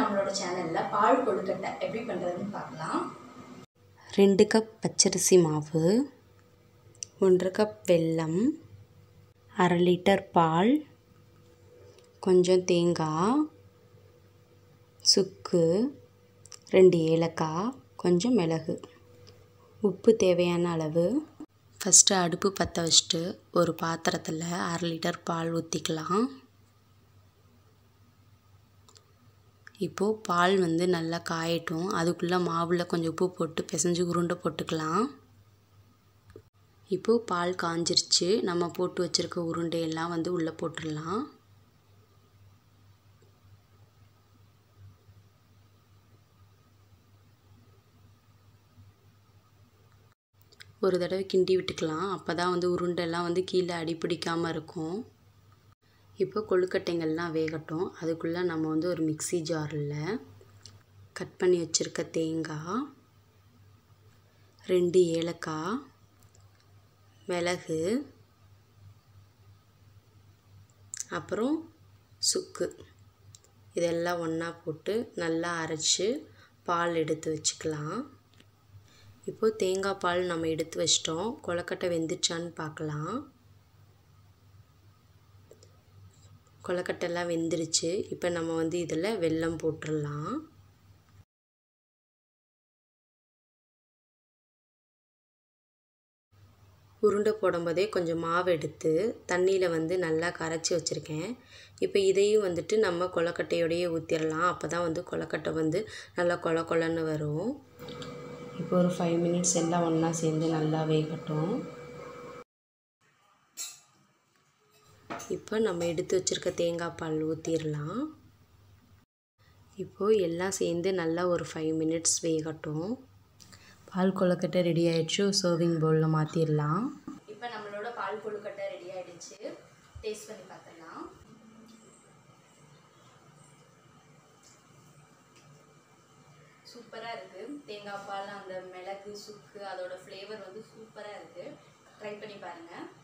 நம்மளோட சேனலில் பால் கொழுக்கட்டை எப்படி பண்ணுறதுன்னு பார்க்கலாம் ரெண்டு கப் பச்சரிசி மாவு ஒன்றரை கப் வெல்லம் அரை லிட்டர் பால் கொஞ்சம் தேங்காய் சுக்கு ரெண்டு ஏலக்காய் கொஞ்சம் மிளகு உப்பு தேவையான அளவு ஃபஸ்ட்டு அடுப்பு பற்ற வச்சுட்டு ஒரு பாத்திரத்தில் அரை லிட்டர் பால் ஊற்றிக்கலாம் இப்போது பால் வந்து நல்லா காயட்டும் அதுக்குள்ளே மாவில் கொஞ்சம் உப்பு போட்டு பிசைஞ்சு உருண்டை போட்டுக்கலாம் இப்போது பால் காஞ்சிருச்சு நம்ம போட்டு வச்சுருக்க உருண்டையெல்லாம் வந்து உள்ளே போட்டுடலாம் ஒரு தடவை கிண்டி விட்டுக்கலாம் அப்போ தான் வந்து உருண்டெல்லாம் வந்து கீழே அடி பிடிக்காமல் இருக்கும் இப்போ கொழுக்கட்டைங்கள்லாம் வேகட்டும் அதுக்குள்ளே நம்ம வந்து ஒரு மிக்சி ஜாரில் கட் பண்ணி வச்சுருக்க தேங்காய் ரெண்டு ஏலக்காய் மிளகு அப்புறம் சுக்கு இதெல்லாம் ஒன்றா போட்டு நல்லா அரைச்சி பால் எடுத்து வச்சுக்கலாம் இப்போது தேங்காய் பால் நம்ம எடுத்து வச்சிட்டோம் கொழக்கட்டை வெந்துச்சான்னு பார்க்கலாம் கொழக்கட்டைலாம் வெந்துருச்சு இப்போ நம்ம வந்து இதில் வெல்லம் போட்டுடலாம் உருண்டை போடும்போதே கொஞ்சம் மாவு எடுத்து தண்ணியில் வந்து நல்லா கரைச்சி வச்சுருக்கேன் இப்போ இதையும் வந்துட்டு நம்ம கொழக்கட்டையோடையே ஊற்றிடலாம் அப்போ தான் வந்து கொழக்கட்டை வந்து நல்லா கொல கொலன்னு வரும் இப்போ ஒரு ஃபைவ் மினிட்ஸ் எல்லாம் ஒன்றா சேர்ந்து நல்லா வேகட்டும் இப்போ நம்ம எடுத்து வச்சுருக்க தேங்காய் பால் ஊற்றிடலாம் இப்போது எல்லாம் சேர்ந்து நல்லா ஒரு ஃபைவ் மினிட்ஸ் வேகட்டும் பால் கொழுக்கட்டை ரெடி ஆயிடுச்சு சர்விங் பவுலில் மாற்றிடலாம் இப்போ நம்மளோட பால் கொழுக்கட்டை ரெடி ஆயிடுச்சு டேஸ்ட் பண்ணி பார்த்துடலாம் சூப்பராக இருக்குது தேங்காய் பால் அந்த மிளகு சுக்கு அதோட ஃப்ளேவர் வந்து சூப்பராக இருக்குது ட்ரை பண்ணி பாருங்கள்